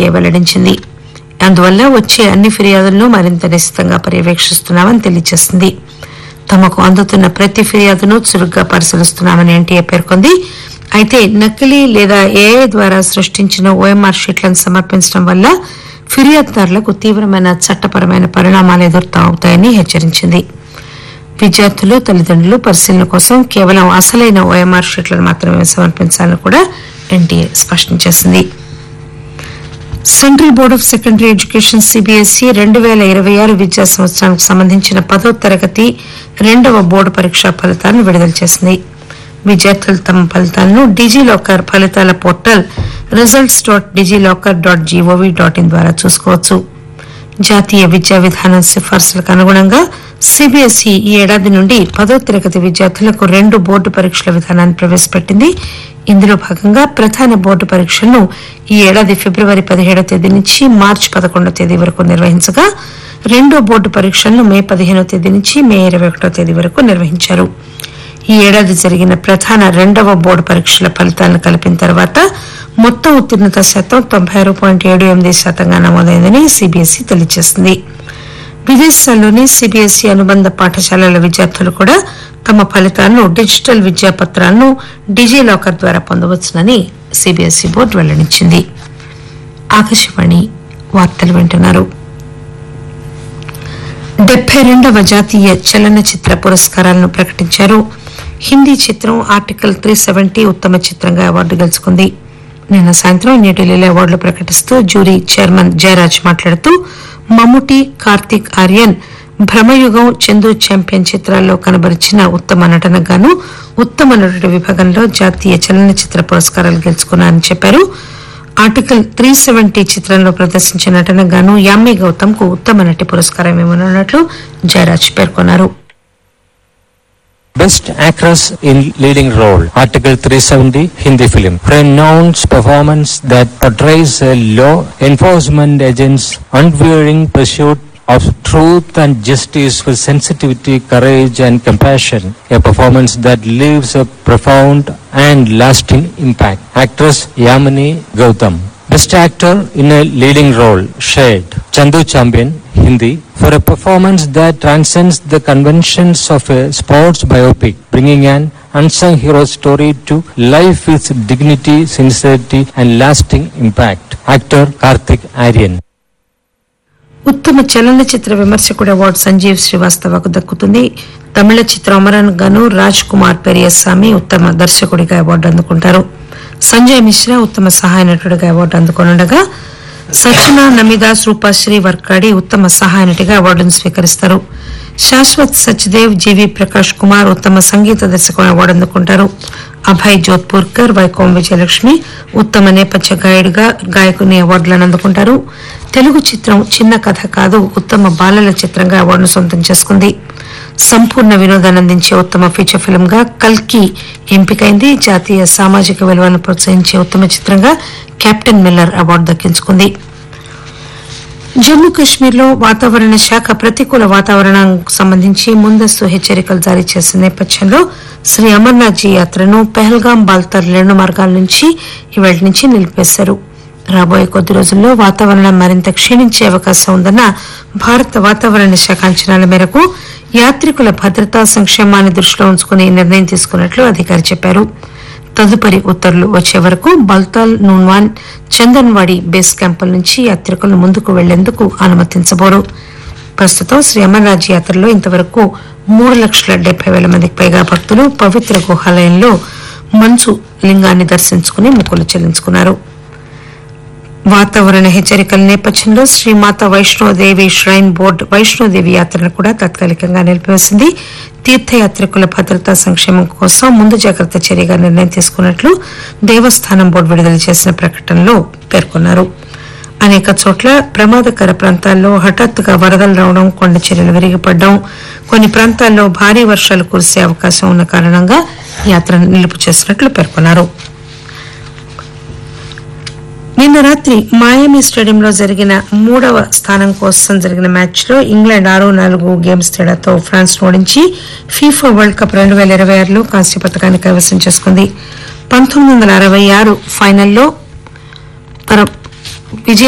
వెల్లడించింది అందువల్ల వచ్చే అన్ని ఫిర్యాదులను మరింత నిశితంగా పర్యవేక్షిస్తున్నామని తెలియజేసింది తమకు అందుతున్న ప్రతి ఫిర్యాదును చురుగ్గా పరిశీలిస్తున్నామని ఎన్టీఏ పేర్కొంది అయితే నకిలీ లేదా ఏఐ ద్వారా సృష్టించిన ఓఎంఆర్ షీట్లను సమర్పించడం వల్ల ఫిర్యాదుదారులకు తీవ్రమైన చట్టపరమైన పరిణామాలు ఎదురవుతాయని హెచ్చరించింది విద్యార్థులు తల్లిదండ్రులు పరిశీలన కోసం కేవలం అసలైన ఓఎంఆర్ షీట్లను మాత్రమే సమర్పించాలని కూడా ఎన్టీఏ స్పష్టం చేసింది central board of secondary education CBSE రెండు వేల ఇరవై ఆరు విద్యా సంవత్సరానికి సంబంధించిన పదో తరగతి రెండవ బోర్డు పరీక్షా ఫలితాలను విడుదల చేసింది విద్యార్థులు తమ ఫలితాలను డిజిలాకర్ ఫలితాల portal results dot DigiLocker dot G O V dot in ద్వారా చూసుకోవచ్చు జాతీయ విద్యా విధానం సిఫార్సులకు అనుగుణంగా సిబిఎస్ఈ ఈ ఏడాది నుండి పదో తరగతి విద్యార్థులకు రెండు బోర్డు పరీక్షల విధానాన్ని ప్రవేశపెట్టింది ఇందులో భాగంగా ప్రధాన బోర్డు పరీక్షలను ఈ ఏడాది ఫిబ్రవరి పదిహేడవ తేదీ నుంచి మార్చి పదకొండవ తేదీ వరకు నిర్వహించగా రెండో బోర్డు పరీక్షలను మే పదిహేనవ తేదీ నుంచి మే ఇరవై ఒకటో తేదీ వరకు నిర్వహించారు ఈ ఏడాది జరిగిన ప్రధాన రెండవ బోర్డు పరీక్షల ఫలితాలను కలిపిన తర్వాత మొత్తం ఉత్తీర్ణత శాతం తొంభై ఆరు పాయింట్ ఏడు ఎనిమిది శాతంగా నమోదైందని సిబిఎస్ఈ తెలియజేసింది విదేశాల్లోని సిబిఎస్ఈ అనుబంధ పాఠశాలల విద్యార్థులు కూడా తమ ఫలితాలను డిజిటల్ విద్యా పత్రాలను డిజిలాకర్ ద్వారా పొందవచ్చునని సిబిఎస్ఈ బోర్డు వెల్లడించింది ఆకాశవాణి వార్తలు వింటున్నారు డెబ్బై రెండవ జాతీయ చలనచిత్ర పురస్కారాలను ప్రకటించారు హిందీ చిత్రం ఆర్టికల్ త్రీ సెవెంటీ ఉత్తమ చిత్రంగా అవార్డు గెలుచుకుంది నిన్న సాయంత్రం న్యూఢిల్లీలో అవార్డులు ప్రకటిస్తూ జ్యూరీ చైర్మన్ జయరాజ్ మాట్లాడుతూ మమ్ముటి కార్తీక్ ఆర్యన్ భ్రమయుగం చందు ఛాంపియన్ చిత్రాల్లో కనబరిచిన ఉత్తమ నటనకు గాను ఉత్తమ నటుడి విభాగంలో జాతీయ చలనచిత్ర పురస్కారాలు గెలుచుకున్నారని చెప్పారు ఆర్టికల్ త్రీ సెవెంటీ చిత్రంలో ప్రదర్శించిన నటనకు గాను యామ్మి గౌతమ్ కు ఉత్తమ నటి పురస్కారం ఇవ్వనున్నట్లు జయరాజ్ పేర్కొన్నారు Best Actress in Leading Role, Article 370, Hindi film. Renowned performance that portrays a law enforcement agent's unwearying pursuit of truth and justice with sensitivity, courage and compassion. A performance that leaves a profound and lasting impact. Actress Yamini Gautam. Best Actor in a Leading Role, Shade. Chandu Champion, Hindi, for a performance that transcends the conventions of a sports biopic, bringing an unsung hero story to life with dignity, sincerity, and lasting impact. Actor Karthik Aryan. ఉత్తమ చలనచిత్ర విమర్శకుడు award Sanjeev శ్రీవాస్తవకు దక్కుతుంది తమిళ చిత్రం అమరన్ గాను రాజ్ కుమార్ పెరియస్వామి ఉత్తమ దర్శకుడిగా award అందుకుంటారు సంజయ్ మిశ్రా ఉత్తమ సహాయ నటుడిగా అవార్డు అందుకోనుండగా సచన నమిదాస్ రూపాశ్రీ వర్కాడి ఉత్తమ సహాయ నటిగా అవార్డును స్వీకరిస్తారు శాశ్వత్ సచ్దేవ్ జీవి ప్రకాష్ కుమార్ ఉత్తమ సంగీత దర్శకుడు అవార్డు అందుకుంటారు అభయ్ జోధ్పూర్కర్ వైకోం విజయలక్ష్మి ఉత్తమ నేపథ్య గాయకుడిగా గాయకుని అవార్డులను అందుకుంటారు తెలుగు చిత్రం చిన్న కథ కాదు ఉత్తమ బాలల చిత్రంగా అవార్డును సొంతం చేసుకుంది సంపూర్ణ వినోదాన్ని అందించే ఉత్తమ ఫీచర్ ఫిల్మ్ గా కల్కి ఎంపికైంది జాతీయ సామాజిక విలువలను ప్రోత్సహించే ఉత్తమ చిత్రంగా కెప్టెన్ మిల్లర్ అవార్డు దక్కించుకుంది జమ్మూ కాశ్మీర్ లో వాతావరణ శాఖ ప్రతికూల వాతావరణం సంబంధించి ముందస్తు హెచ్చరికలు జారీ చేసిన నేపథ్యంలో శ్రీ అమర్నాథ్ జీ యాత్రను పెహల్గాం బాల్తర్ రెండు మార్గాల నుంచి ఇవాళ నుంచి నిలిపేశారు రాబోయే కొద్ది రోజుల్లో వాతావరణం మరింత క్షీణించే అవకాశం ఉందన్న భారత వాతావరణ శాఖ అంచనాల మేరకు యాత్రికుల భద్రతా సంక్షేమాన్ని దృష్టిలో ఉంచుకుని ఈ నిర్ణయం తీసుకున్నట్లు అధికారి చెప్పారు తదుపరి ఉత్తర్వులు వచ్చే వరకు బల్తాల్ నూన్వాన్ చందన్వాడి బేస్ క్యాంపుల నుంచి యాత్రికులను ముందుకు వెళ్లేందుకు అనుమతించబోరు ప్రస్తుతం శ్రీ అమర్నాథ్ యాత్రలో ఇంతవరకు మూడు లక్షల డెబ్బై వేల మందికి పైగా భక్తులు పవిత్ర గుహాలయంలో మంచు లింగాన్ని దర్శించుకుని మొక్కులు చెల్లించుకున్నారు వాతావరణ హెచ్చరికల నేపథ్యంలో శ్రీమాత వైష్ణోదేవి ష్రైన్ బోర్డు వైష్ణోదేవి యాత్రను కూడా తాత్కాలికంగా నిలిపివేసింది తీర్థయాత్రికుల భద్రతా సంక్షేమం కోసం ముందు జాగ్రత్త చర్యగా నిర్ణయం తీసుకున్నట్లు దేవస్థానం బోర్డు విడుదల చేసిన ప్రకటనలో పేర్కొన్నారు అనేక చోట్ల ప్రమాదకర ప్రాంతాల్లో హఠాత్తుగా వరదలు రావడం కొండ చర్యలు విరిగిపడడం కొన్ని ప్రాంతాల్లో భారీ వర్షాలు కురిసే అవకాశం ఉన్న కారణంగా యాత్రను నిలుపు చేసినట్లు పేర్కొన్నారు నిన్న రాత్రి మాయమి స్టేడియంలో జరిగిన మూడవ స్థానం కోసం జరిగిన మ్యాచ్ లో ఇంగ్లాండ్ ఆరు నాలుగు గేమ్స్ తేడాతో ఫ్రాన్స్ ఓడించి ఫీఫా వరల్డ్ కప్ రెండు వేల ఇరవై ఆరులో కాంస్య పథకాన్ని కైవసం చేసుకుంది పంతొమ్మిది వందల అరవై ఆరు ఫైనల్లో తన విజయ